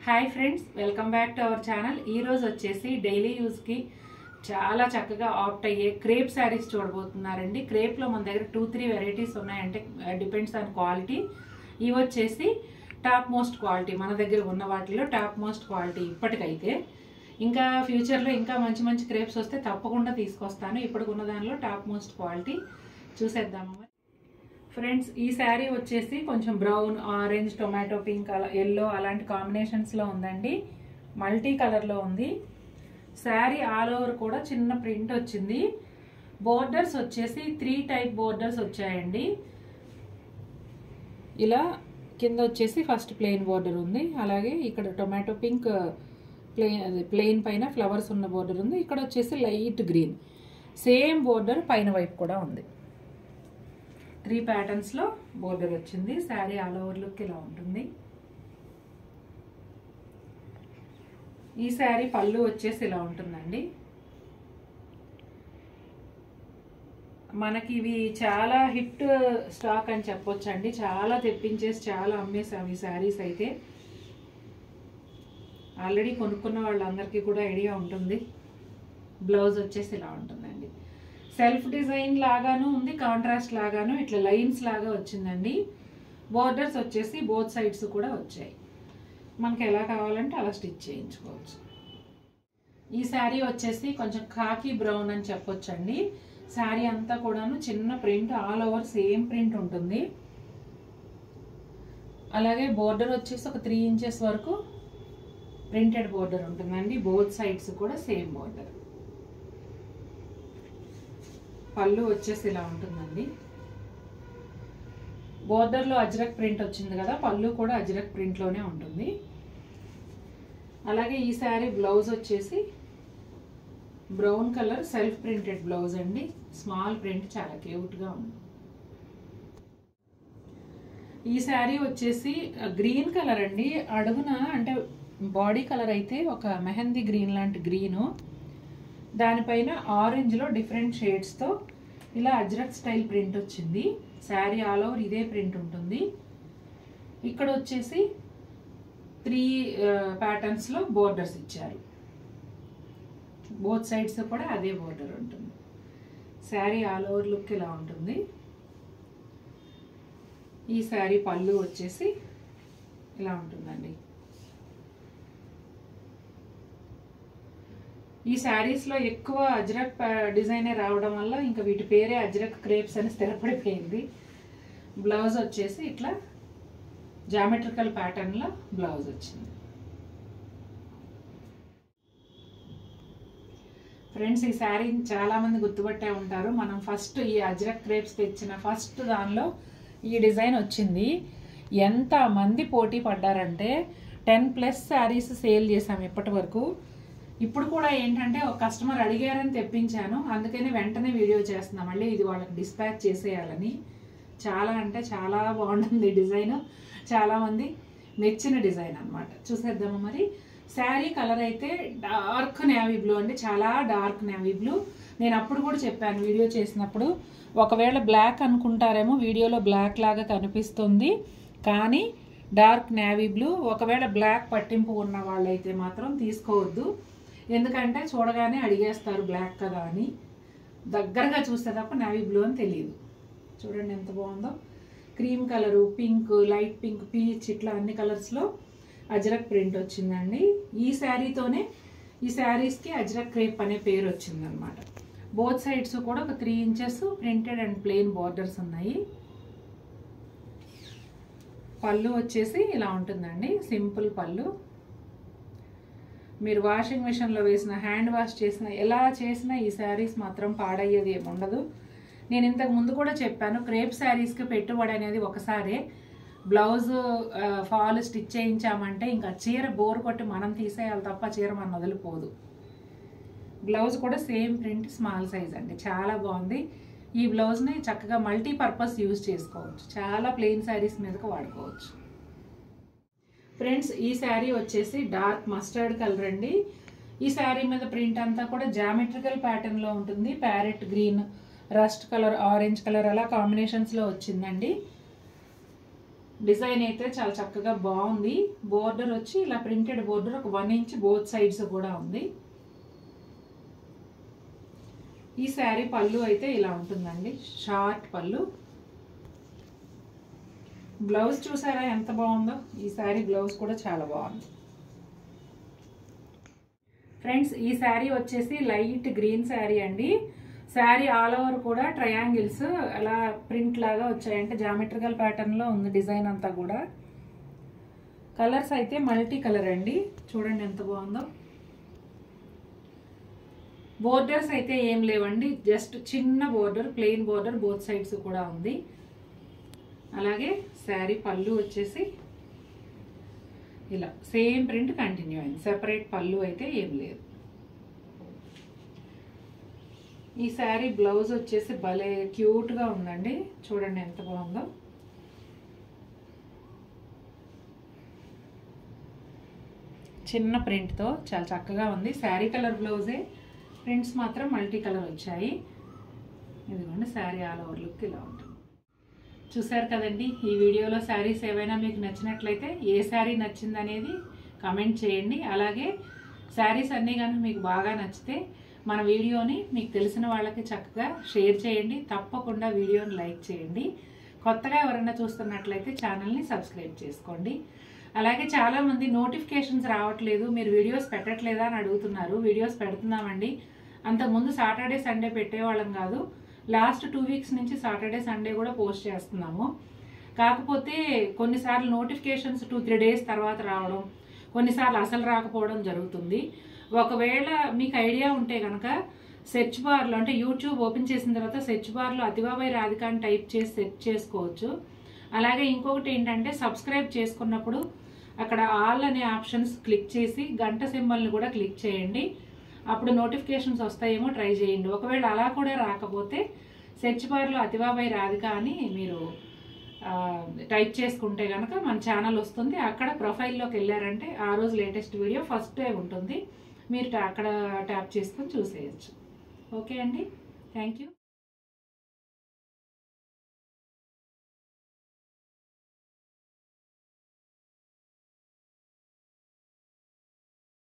hi friends welcome back to our channel ఈ రోజు వచ్చేసి డైలీ యూస్కి చాలా చక్కగా ఆప్ట్ అయ్యే క్రేప్ శారీస్ చూడబోతున్నారండి క్రేప్లో మన దగ్గర టూ త్రీ వెరైటీస్ ఉన్నాయంటే డిపెండ్స్ ఆన్ క్వాలిటీ ఇవి వచ్చేసి టాప్ మోస్ట్ క్వాలిటీ మన దగ్గర ఉన్న వాటిలో టాప్ మోస్ట్ క్వాలిటీ ఇప్పటికైతే ఇంకా ఫ్యూచర్లో ఇంకా మంచి మంచి క్రేప్స్ వస్తే తప్పకుండా తీసుకొస్తాను ఇప్పటికున్న దానిలో టాప్ మోస్ట్ క్వాలిటీ చూసేద్దాము మరి ఫ్రెండ్స్ ఈ శారీ వచ్చేసి కొంచెం బ్రౌన్ ఆరెంజ్ టొమాటో పింక్ అలా ఎల్లో అలాంటి కాంబినేషన్స్లో ఉందండి మల్టీ కలర్లో ఉంది శారీ ఆల్ ఓవర్ కూడా చిన్న ప్రింట్ వచ్చింది బోర్డర్స్ వచ్చేసి త్రీ టైప్ బోర్డర్స్ వచ్చాయండి ఇలా కింద వచ్చేసి ఫస్ట్ ప్లెయిన్ బోర్డర్ ఉంది అలాగే ఇక్కడ టొమాటో పింక్ ప్లెయిన్ ప్లెయిన్ పైన ఫ్లవర్స్ ఉన్న బోర్డర్ ఉంది ఇక్కడ వచ్చేసి లైట్ గ్రీన్ సేమ్ బోర్డర్ పైన వైపు కూడా ఉంది త్రీ ప్యాటర్న్స్లో బోర్డర్ వచ్చింది శారీ ఆల్ ఓవర్ లుక్ ఇలా ఉంటుంది ఈ శారీ పళ్ళు వచ్చేసి ఇలా ఉంటుందండి మనకి ఇవి చాలా హిట్ స్టాక్ అని చెప్పొచ్చండి చాలా తెప్పించేసి చాలా అమ్మేసాం ఈ శారీస్ అయితే ఆల్రెడీ కొనుక్కున్న వాళ్ళందరికీ కూడా ఐడియా ఉంటుంది బ్లౌజ్ వచ్చేసి ఇలా ఉంటుందండి సెల్ఫ్ డిజైన్ లాగాను ఉంది కాంట్రాస్ట్ లాగాను ఇట్లా లైన్స్ లాగా వచ్చిందండి బోర్డర్స్ వచ్చేసి బోత్ సైడ్స్ కూడా వచ్చాయి మనకి ఎలా కావాలంటే అలా స్టిచ్ చేయించుకోవచ్చు ఈ శారీ వచ్చేసి కొంచెం కాకి బ్రౌన్ అని చెప్పొచ్చండి శారీ అంతా కూడాను చిన్న print all over same print ఉంటుంది అలాగే బోర్డర్ వచ్చేసి ఒక త్రీ ఇంచెస్ వరకు ప్రింటెడ్ బోర్డర్ ఉంటుందండి బోత్ సైడ్స్ కూడా సేమ్ బోర్డర్ పళ్ళు వచ్చేసి ఇలా ఉంటుందండి బోర్డర్లో అజ్రక్ ప్రింట్ వచ్చింది కదా పళ్ళు కూడా అజ్రక్ ప్రింట్లోనే ఉంటుంది అలాగే ఈ శారీ బ్లౌజ్ వచ్చేసి brown colour self printed blouse అండి స్మాల్ ప్రింట్ చాలా క్యూట్గా ఉంది ఈ శారీ వచ్చేసి గ్రీన్ కలర్ అండి అడుగున అంటే బాడీ కలర్ అయితే ఒక మెహందీ గ్రీన్ లాంటి గ్రీను దానిపైన ఆరెంజ్లో డిఫరెంట్ షేడ్స్తో ఇలా అజ్రక్ స్టైల్ ప్రింట్ వచ్చింది శారీ ఆల్ ఓవర్ ఇదే ప్రింట్ ఉంటుంది ఇక్కడ వచ్చేసి త్రీ ప్యాటర్న్స్లో బోర్డర్స్ ఇచ్చారు బోత్ సైడ్స్ కూడా అదే బోర్డర్ ఉంటుంది శారీ ఆల్ ఓవర్ లుక్ ఇలా ఉంటుంది ఈ శారీ పళ్ళు వచ్చేసి ఇలా ఉంటుందండి ఈ శారీస్లో ఎక్కువ అజ్రక్ డిజైనే రావడం వల్ల ఇంకా వీటి పేరే అజ్రక్ క్రేప్స్ అని స్థిరపడిపోయింది బ్లౌజ్ వచ్చేసి ఇట్లా జామెట్రికల్ ప్యాటర్న్లో బ్లౌజ్ వచ్చింది ఫ్రెండ్స్ ఈ శారీ చాలామంది గుర్తుపట్టే ఉంటారు మనం ఫస్ట్ ఈ అజ్రక్ క్రేప్స్ తెచ్చిన ఫస్ట్ దానిలో ఈ డిజైన్ వచ్చింది ఎంత మంది పోటీ పడ్డారంటే టెన్ ప్లస్ శారీస్ సేల్ చేసాం ఇప్పటి వరకు ఇప్పుడు కూడా ఏంటంటే ఒక కస్టమర్ అడిగారని తెప్పించాను అందుకని వెంటనే వీడియో చేస్తున్నాం మళ్ళీ ఇది వాళ్ళకి డిస్పాచ్ చేసేయాలని చాలా అంటే చాలా బాగుంటుంది డిజైన్ చాలామంది మెచ్చిన డిజైన్ అనమాట చూసేద్దాము మరి శారీ కలర్ అయితే డార్క్ నేవీ బ్లూ అండి చాలా డార్క్ నేవీ బ్లూ నేను అప్పుడు కూడా చెప్పాను వీడియో చేసినప్పుడు ఒకవేళ బ్లాక్ అనుకుంటారేమో వీడియోలో బ్లాక్ లాగా కనిపిస్తుంది కానీ డార్క్ నేవీ బ్లూ ఒకవేళ బ్లాక్ పట్టింపు ఉన్న వాళ్ళైతే మాత్రం తీసుకోవద్దు ఎందుకంటే చూడగానే అడిగేస్తారు బ్లాక్ కదా అని దగ్గరగా చూస్తే తప్ప నేవీ బ్లూ అని తెలియదు చూడండి ఎంత బాగుందో cream colour pink light pink peach ఇట్లా అన్ని కలర్స్లో అజ్రక్ ప్రింట్ వచ్చిందండి ఈ శారీతోనే ఈ శారీస్కి అజ్రక్ క్రేప్ అనే పేరు వచ్చిందనమాట బోత్ సైడ్స్ కూడా ఒక three inches printed and plain borders ఉన్నాయి పళ్ళు వచ్చేసి ఇలా ఉంటుందండి సింపుల్ పళ్ళు మీరు వాషింగ్ మిషన్లో వేసిన హ్యాండ్ వాష్ చేసిన ఎలా చేసినా ఈ శారీస్ మాత్రం పాడయ్యేది ఏమి ఉండదు నేను ఇంతకు ముందు కూడా చెప్పాను క్రేప్ శారీస్కి పెట్టుబడి అనేది ఒకసారే బ్లౌజ్ ఫాల్ స్టిచ్ చేయించామంటే ఇంకా చీర బోర్ కొట్టి మనం తీసేయాలి తప్ప చీర మనం వదిలిపోదు బ్లౌజ్ కూడా సేమ్ ప్రింట్ స్మాల్ సైజ్ అండి చాలా బాగుంది ఈ బ్లౌజ్ని చక్కగా మల్టీపర్పస్ యూజ్ చేసుకోవచ్చు చాలా ప్లెయిన్ శారీస్ మీదకి వాడుకోవచ్చు ఫ్రెండ్స్ ఈ శారీ వచ్చేసి డార్క్ మస్టర్డ్ కలర్ అండి ఈ శారీ మీద ప్రింట్ అంతా కూడా జామెట్రికల్ ప్యాటర్న్లో ఉంటుంది parrot green rust colour orange colour అలా కాంబినేషన్స్లో వచ్చిందండి డిజైన్ అయితే చాలా చక్కగా బాగుంది బోర్డర్ వచ్చి ఇలా ప్రింటెడ్ బోర్డర్ ఒక వన్ ఇంచ్ బోత్ సైడ్స్ కూడా ఉంది ఈ శారీ పళ్ళు అయితే ఇలా ఉంటుందండి షార్ట్ పళ్ళు బ్లౌజ్ చూసారా ఎంత బాగుందో ఈ శారీ బ్లౌజ్ కూడా చాలా బాగుంది ఫ్రెండ్స్ ఈ శారీ వచ్చేసి లైట్ గ్రీన్ శారీ అండి శారీ ఆల్ ఓవర్ కూడా ట్రయాంగిల్స్ అలా ప్రింట్ లాగా వచ్చాయంటే జామెట్రికల్ ప్యాటర్న్లో ఉంది డిజైన్ అంతా కూడా కలర్స్ అయితే మల్టీ కలర్ అండి చూడండి ఎంత బాగుందో బోర్డర్స్ అయితే ఏం లేవండి జస్ట్ చిన్న border plain border both sides కూడా ఉంది అలాగే శారీ పళ్ళు వచ్చేసి ఇలా సేమ్ ప్రింట్ కంటిన్యూ అయింది సెపరేట్ పళ్ళు అయితే ఏం లేదు ఈ శారీ బ్లౌజ్ వచ్చేసి భలే క్యూట్గా ఉందండి చూడండి ఎంత బాగుందో చిన్న ప్రింట్తో చాలా చక్కగా ఉంది శారీ కలర్ బ్లౌజే ప్రింట్స్ మాత్రం మల్టీ కలర్ వచ్చాయి ఇదిగోండి శారీ ఆల్ ఓవర్ లుక్ ఇలా ఉంటుంది చూసారు కదండి ఈ వీడియోలో శారీస్ ఏవైనా మీకు నచ్చినట్లయితే ఏ శారీ నచ్చింది అనేది కమెంట్ చేయండి అలాగే శారీస్ అన్నీ కానీ మీకు బాగా నచ్చితే మన వీడియోని మీకు తెలిసిన వాళ్ళకి చక్కగా షేర్ చేయండి తప్పకుండా వీడియోని లైక్ చేయండి కొత్తగా ఎవరైనా చూస్తున్నట్లయితే ఛానల్ని సబ్స్క్రైబ్ చేసుకోండి అలాగే చాలామంది నోటిఫికేషన్స్ రావట్లేదు మీరు వీడియోస్ పెట్టట్లేదా అని అడుగుతున్నారు వీడియోస్ పెడుతున్నామండి అంతకుముందు సాటర్డే సండే పెట్టేవాళ్ళం కాదు లాస్ట్ టూ వీక్స్ నుంచి సాటర్డే సండే కూడా పోస్ట్ చేస్తున్నాము కాకపోతే కొన్నిసార్లు నోటిఫికేషన్స్ టూ త్రీ డేస్ తర్వాత రావడం కొన్నిసార్లు అసలు రాకపోవడం జరుగుతుంది ఒకవేళ మీకు ఐడియా ఉంటే కనుక సెర్చ్ బార్లో అంటే యూట్యూబ్ ఓపెన్ చేసిన తర్వాత సెర్చ్ బార్లో అతిబాబాయ్ రాధిక అని టైప్ చేసి సెర్చ్ చేసుకోవచ్చు అలాగే ఇంకొకటి ఏంటంటే సబ్స్క్రైబ్ చేసుకున్నప్పుడు అక్కడ ఆల్ అనే ఆప్షన్స్ క్లిక్ చేసి గంట సింబల్ని కూడా క్లిక్ చేయండి అప్పుడు నోటిఫికేషన్స్ వస్తాయేమో ట్రై చేయండి ఒకవేళ అలా కూడా రాకపోతే సెర్చ్ బార్లో అతిబాబాయ్ రాధిక అని మీరు ఆ, టైప్ చేసుకుంటే కనుక మన ఛానల్ వస్తుంది అక్కడ ప్రొఫైల్లోకి వెళ్ళారంటే ఆ రోజు లేటెస్ట్ వీడియో ఫస్ట్ డే ఉంటుంది మీరు అక్కడ ట్యాప్ చేసుకొని చూసేయచ్చు ఓకే అండి థ్యాంక్ యూ